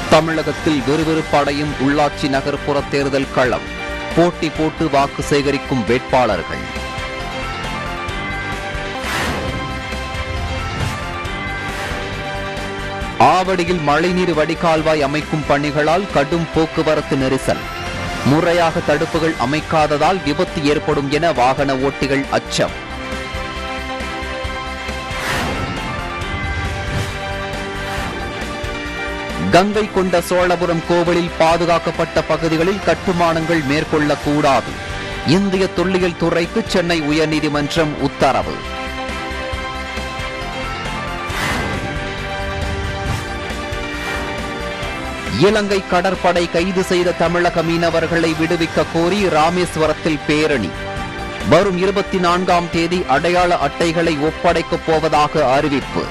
தமிழகத்தில் விறுவிறுப்படையும் உள்ளாட்சி நகர்ப்புற தேர்தல் களம் போட்டி போட்டு வாக்கு சேகரிக்கும் வேட்பாளர்கள் ஆவடியில் மழைநீர் வடிகால்வாய் அமைக்கும் பணிகளால் கடும் போக்குவரத்து நெரிசல் முறையாக தடுப்புகள் அமைக்காததால் விபத்து ஏற்படும் என வாகன ஓட்டிகள் அச்சம் கங்கை கொண்ட சோழபுரம் கோவிலில் பாதுகாக்கப்பட்ட பகுதிகளில் கட்டுமானங்கள் மேற்கொள்ளக்கூடாது இந்திய தொல்லியல் துறைக்கு சென்னை உயர்நீதிமன்றம் உத்தரவு இலங்கை கடற்படை கைது செய்த தமிழக மீனவர்களை விடுவிக்க கோரி ராமேஸ்வரத்தில் பேரணி வரும் இருபத்தி நான்காம் தேதி அடையாள அட்டைகளை ஒப்படைக்கப் போவதாக அறிவிப்பு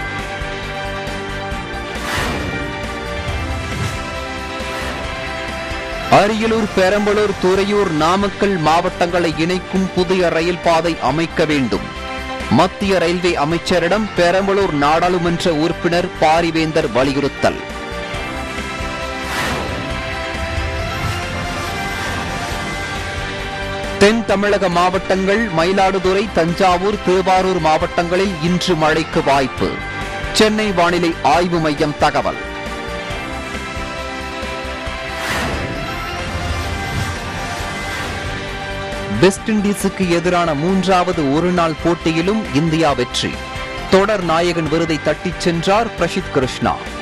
அரியலூர் பெரம்பலூர் துறையூர் நாமக்கல் மாவட்டங்களை இணைக்கும் புதிய ரயில் பாதை அமைக்க வேண்டும் மத்திய ரயில்வே அமைச்சரிடம் பெரம்பலூர் நாடாளுமன்ற உறுப்பினர் பாரிவேந்தர் வலியுறுத்தல் தென் தமிழக மாவட்டங்கள் மயிலாடுதுறை தஞ்சாவூர் திருவாரூர் மாவட்டங்களில் இன்று மழைக்கு வாய்ப்பு சென்னை வானிலை ஆய்வு மையம் தகவல் வெஸ்ட் இண்டீஸுக்கு எதிரான மூன்றாவது ஒருநாள் போட்டியிலும் இந்தியா வெற்றி தொடர் நாயகன் விருதை தட்டிச் சென்றார் பிரசித் கிருஷ்ணா